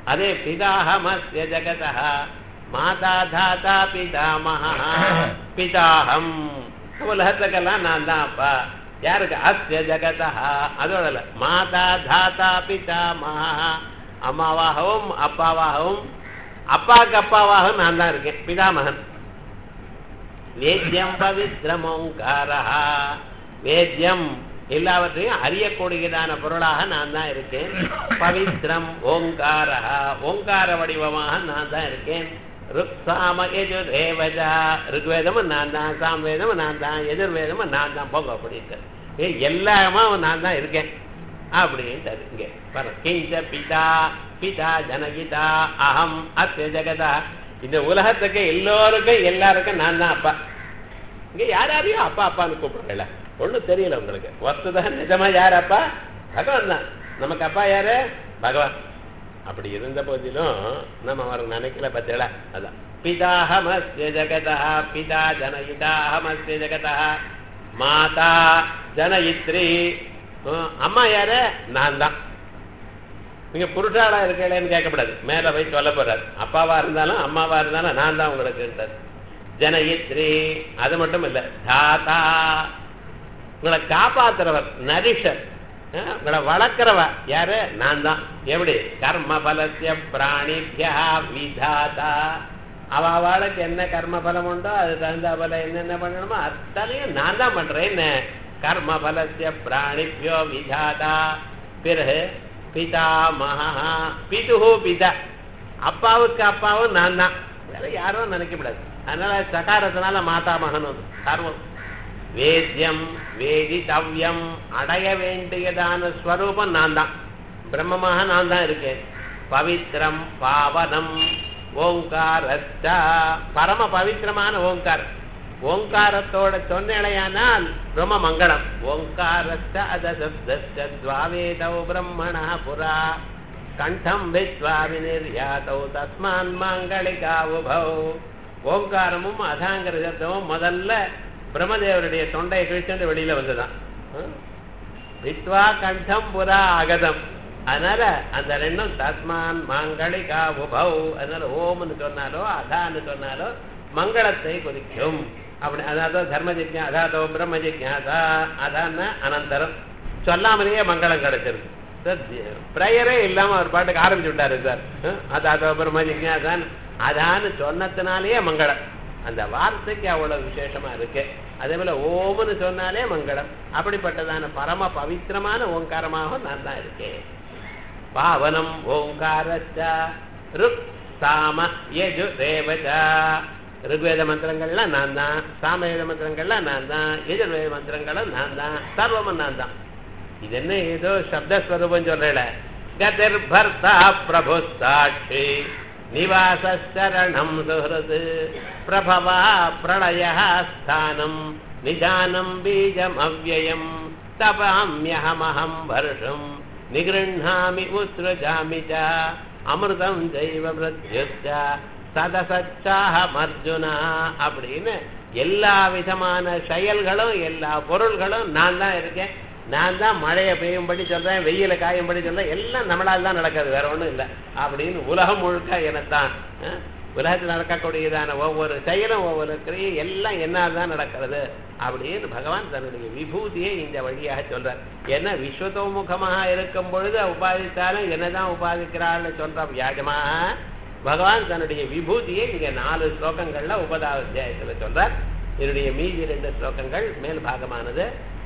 அதே பிதாஹமஸ்ய ஜகதா மாதா தாத்தா பிதாமகா பிதாஹம் உலகத்துக்கெல்லாம் நான் தான் அப்பா யாருக்கு அஸ்ய ஜகதா அதோட இல்ல மாதா தாத்தா பிதாமகா அம்மாவாகவும் அப்பாவாகவும் அப்பாவுக்கு அப்பாவாகவும் நான் தான் இருக்கேன் பிதாமகன் வேத்யம் பவித்ரமோங்காரா வேத்யம் எல்லாவற்றையும் அறியக்கூடியதான பொருளாக நான் தான் இருக்கேன் பவித்ரம் ஓங்காரா ஓங்கார வடிவமாக நான் தான் இருக்கேன் ருக்ஸாம எஜுர்வேவஜா ருக்வேதமும் நான் தான் சாம்வேதமும் நான் தான் எதிர்வேதமும் நான் தான் போங்க அப்படின்னு ஏ எல்லாமா நான் தான் இருக்கேன் அப்படின்ட்டு இங்க பாரு கிஞ்ச பிதா பிதா ஜனகிதா அகம் அத்திய ஜெகதா இந்த உலகத்துக்கு எல்லோருக்கும் எல்லாருக்கும் நான் தான் அப்பா இங்க யார் யாரையும் அப்பா அப்பான்னு கூப்பிடுறல ஒண்ணும் தெரியல உங்களுக்கு வஸ்துதான் நிஜமா யார் அப்பா பகவான் தான் நமக்கு அப்பா யாரு பகவான் அப்படி இருந்த போதிலும் நம்ம அவர் நினைக்கல பத்தியல அதான் பிதாஹமஸ்ய ஜகதா பிதா ஜனயிதாஹமஸ்ய ஜகதா மாதா ஜனயித்ரி ஹம், அம்மா யாரு நான் தான் நீங்க புருஷாளா இருக்கலன்னு கேட்கக்கூடாது மேல போய் சொல்ல போறாரு அப்பாவா இருந்தாலும் அம்மாவா இருந்தாலும் நான் தான் உங்களுக்கு ஜனயித்ரி அது மட்டும் இல்ல தாத்தா உங்களை காப்பாத்துறவர் நரிஷர் அஹ், உங்களை வளர்க்கிறவ யாரு நான் தான் எப்படி கர்ம பலசிய பிராணிபியா விதாதா அவ அவளுக்கு என்ன கர்ம பலம் உண்டோ அது தகுந்த பலம் என்னென்ன பண்ணணுமோ அத்தனையும் நான் தான் பண்றேன் என்ன கர்ம பலசிய பிராணிபியோ விதாதா பிறகு பிதாமகா பிதுஹு பிதா அப்பாவுக்கு அப்பாவும் நான் தான் வேற யாரும் நினைக்கக்கூடாது அதனால சகாரத்தினால மாதாமகன் வந்து சர்வம் வேத்யம் வேதித்தவ்யம் அடைய வேண்டியதான ஸ்வரூபம் நான் தான் பிரம்மமாக நான் தான் இருக்கேன் பவித்ரம் பாவனம் ஓங்காரத்தா பரம பவித்திரமான ஓங்காரம் ஓங்காரத்தோட சொன்னேடையானால் ரொம்ப மங்களம் ஓங்காரஸ்த அதசப்தஸ்வாவேதௌ பிரம்மணா புரா கண்டம் வித்வா வினிர்யாதௌ தஸ்மான் மாங்களிகா உபௌ ஓங்காரமும் அதாங்கிற சப்தமும் முதல்ல பிரம்மதேவருடைய தொண்டையை கிழிச்சுட்டு வெளியில வந்துதான் வித்வா கண்டம் புரா அகதம் அதனால அந்த ரெண்டும் தஸ்மான் மாங்களிகா உபௌ அதனால ஓம்னு சொன்னாலோ அதான்னு சொன்னாலோ மங்களத்தை குறிக்கும் அப்படி அதாவது தர்ம ஜிக்யா அதாதோ பிரம்ம ஜிக்யாசா அதான்னா அனந்தரம் சொல்லாமலேயே மங்களம் கிடைச்சிருக்கு பிரயரே இல்லாம அவர் பாட்டுக்கு ஆரம்பிச்சு விட்டாரு சார் அதாதோ பிரம்ம ஜிக்யாசான் அதான்னு சொன்னதுனாலேயே மங்களம் அந்த வார்த்தைக்கு அவ்வளவு விசேஷமா இருக்கு அதே போல ஓம்னு சொன்னாலே மங்களம் அப்படிப்பட்டதான பரம பவித்திரமான ஓங்காரமாக நான் தான் இருக்கேன் பாவனம் ஓங்காரச்சா ருக் சாம யஜு தேவதா ருக்வேத மந்திரங்கள்லாம் நான் தான் சாமவேத மந்திரங்கள்லாம் நான் தான் எதிர்வேத மந்திரங்களும் நான் தான் சர்வமும் நான் தான் இது என்ன ஏதோ சப்தஸ்வரூபம் சொல்றேல கதிர் பர்த்தா பிரபு சாட்சி நிவாசரணம் சுஹது பிரபவா பிரளய ஸ்தானம் நிதானம் பீஜம் அவ்வயம் தபாமியஹமஹம் வருஷம் நிகிருண்ணாமி உத்ருஜாமி ச அமிர்தம் ஜெய்வ மிருத்யுச்ச சதசச்சாஹம் அர்ஜுனா அப்படின்னு எல்லா விதமான செயல்களும் எல்லா பொருள்களும் நான் தான் இருக்கேன் நான் தான் மழையை பெய்யும்படி சொல்றேன் வெயில காயும்படி சொல்றேன் எல்லாம் நம்மளால தான் நடக்கிறது வேற ஒண்ணும் இல்லை அப்படின்னு உலகம் முழுக்க எனத்தான் அஹ், உலகத்தில் நடக்கக்கூடியதான ஒவ்வொரு செயலும் ஒவ்வொரு கிரியும் எல்லாம் என்னால் தான் நடக்கிறது அப்படின்னு பகவான் தன்னுடைய விபூதியை இந்த வழியாக சொல்றார் ஏன்னா விஸ்வதோமுகமாக இருக்கும் பொழுது உபாதித்தாலும் என்னதான் உபாதிக்கிறாள்னு சொல்ற வியாஜமாக பகவான் தன்னுடைய விபூதியை இங்க நாலு ஸ்லோகங்கள்ல உபதாத்தியாயத்துல சொல்றார் இதனுடைய மீதி ரெண்டு ஸ்லோகங்கள் மேல் பாகமானது